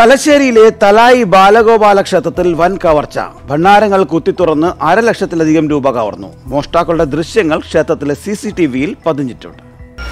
തലശ്ശേരിയിലെ തലായി ബാലഗോപാല ക്ഷേത്രത്തിൽ വൻ കവർച്ച ഭണ്ഡാരങ്ങൾ കുത്തിത്തുറന്ന് അരലക്ഷത്തിലധികം രൂപ കവർന്നു മോഷ്ടാക്കളുടെ ദൃശ്യങ്ങൾ ക്ഷേത്രത്തിലെ സി സി ടി വിയിൽ പതിഞ്ഞിട്ടുണ്ട്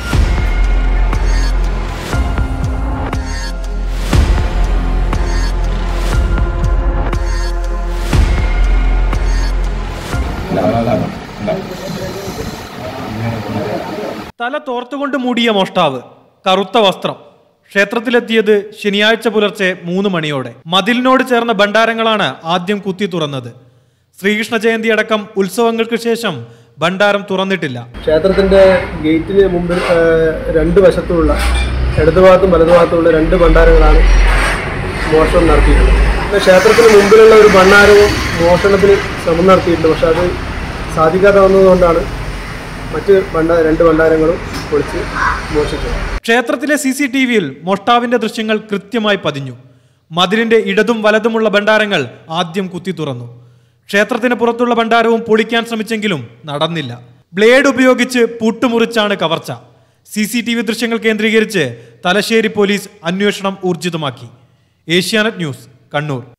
തല തോർത്തുകൊണ്ട് മൂടിയ മോഷ്ടാവ് കറുത്ത വസ്ത്രം ക്ഷേത്രത്തിലെത്തിയത് ശനിയാഴ്ച പുലർച്ചെ മൂന്ന് മണിയോടെ മതിലിനോട് ചേർന്ന ഭണ്ഡാരങ്ങളാണ് ആദ്യം കുത്തി തുറന്നത് ശ്രീകൃഷ്ണ ജയന്തി അടക്കം ഉത്സവങ്ങൾക്ക് ശേഷം ഭണ്ഡാരം തുറന്നിട്ടില്ല ക്ഷേത്രത്തിന്റെ ഗേറ്റിന് മുമ്പിൽ ആ, രണ്ട് വശത്തുമുള്ള ഇടതുഭാഗത്തും വലതുഭാഗത്തുമുള്ള രണ്ട് ഭണ്ഡാരങ്ങളാണ് മോഷണം നടത്തിയിട്ടുള്ളത് പിന്നെ ക്ഷേത്രത്തിന് മുമ്പിലുള്ള ഒരു ഭണ്ഡാരവും മോഷണത്തിന് ശ്രമം നടത്തിയിട്ടുണ്ട് പക്ഷെ അത് സാധിക്കാതെ വന്നതുകൊണ്ടാണ് മറ്റ് ഭണ്ഡാ രണ്ട് ഭണ്ഡാരങ്ങളും പൊളിച്ച് മോഷിച്ചത് ക്ഷേത്രത്തിലെ സി സി ടി വിയിൽ മോഷ്ടാവിന്റെ ദൃശ്യങ്ങൾ കൃത്യമായി പതിഞ്ഞു മതിലിന്റെ ഇടതും വലതുമുള്ള ഭണ്ഡാരങ്ങൾ ആദ്യം കുത്തി തുറന്നു ക്ഷേത്രത്തിന് പുറത്തുള്ള ഭണ്ഡാരവും പൊളിക്കാൻ ശ്രമിച്ചെങ്കിലും നടന്നില്ല ബ്ലേഡ് ഉപയോഗിച്ച് പൂട്ടുമുറിച്ചാണ് കവർച്ച സി സി ടി വി ദൃശ്യങ്ങൾ കേന്ദ്രീകരിച്ച് തലശ്ശേരി പോലീസ് അന്വേഷണം ഊർജിതമാക്കി ഏഷ്യാനെറ്റ് ന്യൂസ് കണ്ണൂർ